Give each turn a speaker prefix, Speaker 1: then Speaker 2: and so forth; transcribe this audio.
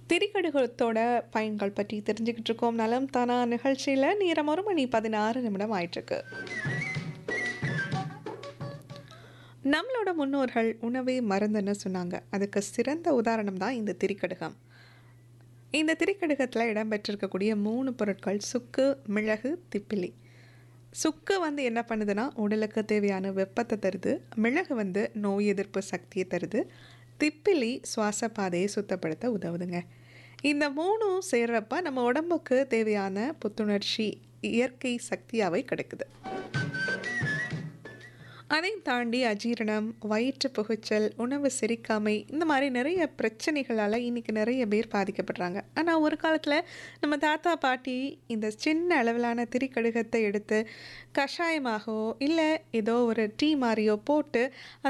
Speaker 1: திரிகடுகத்தோட பயன்கள் பற்றி தெரிஞ்சுக்கிட்டு இருக்கோம் நலம் தானா நிகழ்ச்சியில் நேரம் ஒரு மணி பதினாறு நிமிடம் ஆயிட்டிருக்கு நம்மளோட முன்னோர்கள் உணவே மருந்துன்னு சொன்னாங்க அதுக்கு சிறந்த உதாரணம் தான் இந்த திரிக்கடுகம் இந்த திரிக்கடுகத்தில் இடம்பெற்றிருக்கக்கூடிய மூணு பொருட்கள் சுக்கு மிளகு திப்பிலி சுக்கு வந்து என்ன பண்ணுதுன்னா உடலுக்கு தேவையான வெப்பத்தை தருது மிளகு வந்து நோய் எதிர்ப்பு சக்தியை தருது திப்பிலி சுவாச பாதையை சுத்தப்படுத்த உதவுதுங்க இந்த மூணும் சேர்றப்ப நம்ம உடம்புக்கு தேவையான புத்துணர்ச்சி இயற்கை சக்தியாகவே கிடைக்குது அதையும் தாண்டி அஜீரணம் வயிற்று புகைச்சல் உணவு செரிக்காமை இந்த மாதிரி நிறைய பிரச்சனைகளால் இன்றைக்கி நிறைய பேர் பாதிக்கப்படுறாங்க ஆனால் ஒரு காலத்தில் நம்ம தாத்தா பாட்டி இந்த சின்ன அளவிலான திரிக்கடுகத்தை எடுத்து கஷாயமாகவோ இல்லை ஏதோ ஒரு டீ மாதிரியோ போட்டு